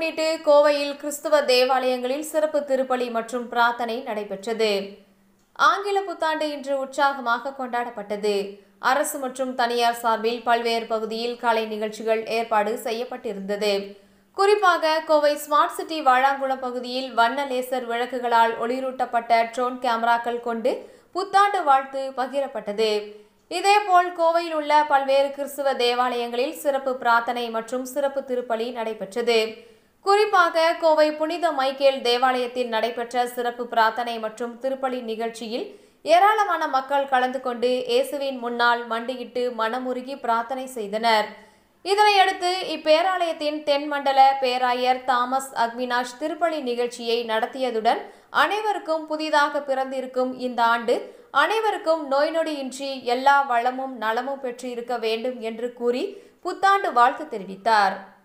முன்னிட்டு கோவையில் கிறிஸ்துவ தேவாலயங்களில் சிறப்பு திருப்பலி மற்றும் பிரார்த்தனை நடைபெற்றது ஆங்கில புத்தாண்டு இன்று உற்சாகமாக கொண்டாடப்பட்டது அரசு மற்றும் தனியார் சார்பில் பல்வேறு பகுதியில் கலை நிகழ்ச்சிகள் ஏற்பாடு செய்யப்பட்டிருந்தது குறிப்பாக கோவை ஸ்மார்ட் சிட்டி வாழாங்குளம் பகுதியில் வண்ண லேசர் விளக்குகளால் ஒளிரூட்டப்பட்ட ட்ரோன் கேமராக்கள் கொண்டு புத்தாண்டு வாழ்த்து பகிரப்பட்டது இதேபோல் கோவையில் உள்ள பல்வேறு கிறிஸ்துவ தேவாலயங்களில் சிறப்பு பிரார்த்தனை மற்றும் சிறப்பு திருப்பலி நடைபெற்றது குறிப்பாக கோவை புனித மைக்கேல் தேவாலயத்தில் நடைபெற்ற சிறப்பு பிரார்த்தனை மற்றும் திருப்பலி நிகழ்ச்சியில் ஏராளமான மக்கள் கலந்து கொண்டு இயேசுவின் முன்னால் மண்டியிட்டு மனமுருகி பிரார்த்தனை செய்தனர் இதனையடுத்து இப்பேராலயத்தின் தென்மண்டல பேராயர் தாமஸ் அக்வினாஷ் திருப்பலி நிகழ்ச்சியை நடத்தியதுடன் அனைவருக்கும் புதிதாக பிறந்திருக்கும் இந்த ஆண்டு அனைவருக்கும் நோய் நொடியின்றி எல்லா வளமும் நலமும் பெற்று இருக்க வேண்டும் என்று கூறி புத்தாண்டு வாழ்த்து தெரிவித்தார்